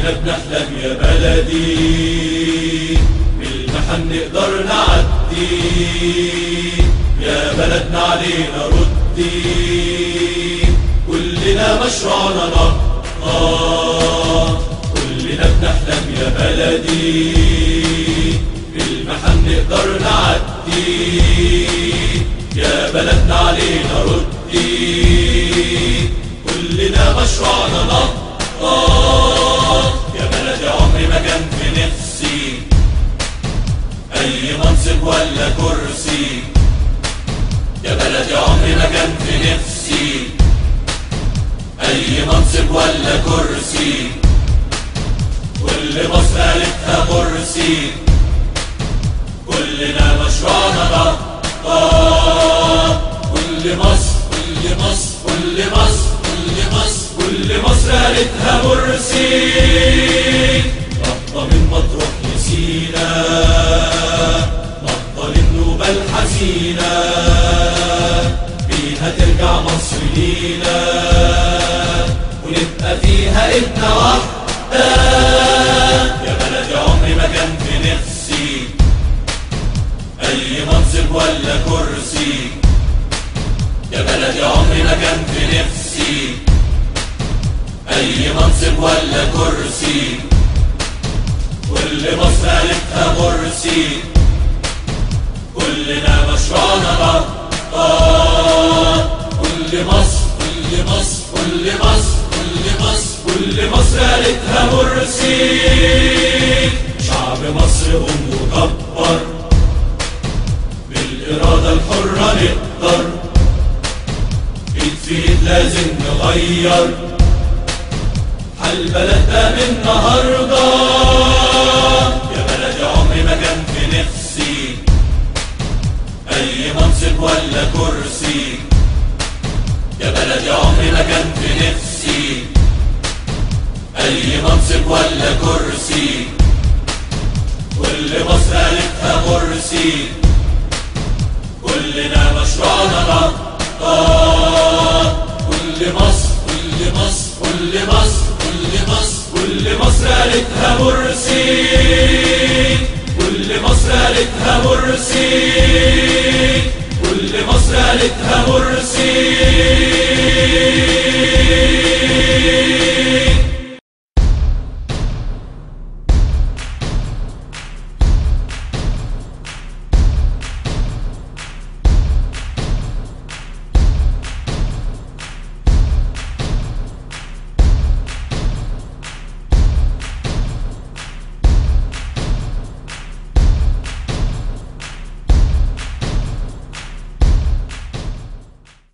كلنا بنحلم يا بلدي بالمحن نقدر نعدي يا بلدنا علينا ردي كلنا مشروعنا نقطة كلنا بنحلم يا بلدي بالمحن نقدر نعدي يا بلدنا علينا ردي كلنا مشروعنا نقطة يا بلدي عمري ما كان في نفسي أي منصب ولا كرسي يا بلدي عمري ما كان في نفسي أي منصب ولا كرسي كل مصر قالتها مرسي كلنا مشروعنا نقطة كل مصر كل مصر كل مصر كل مصر كل مصر قالتها مرسي نقطة من مطروح لسينا نقطة للنوبة الحزينة بيها ترجع مصر لينا ونبقى فيها ابنة واحدة يا بلدي عمري ما كان في نفسي أي منصب ولا كرسي يا بلدي عمري ما كان في نفسي أي منصب ولا كرسي كل مصر قالتها مرسي كلنا مشروعنا نقطة كل مصر كل مصر كل مصر كل مصر كل مصر قالتها مرسي شعب مصر قوم وكبر بالإرادة الحرة نقدر ايد في ايد لازم نغير حل بلدنا من النهارده يا بلدي عمري ما كان في نفسي اي منصب ولا كرسي يا بلدي عمري ما كان في نفسي اي منصب ولا كرسي كل مصر قالتها مرسي كلنا مشروعنا نقطة كل مصر كل مصر كل مصر كل مصر كل مصر قالتها مرسي كل مصر قالتها مرسي كل مصر قالتها مرسي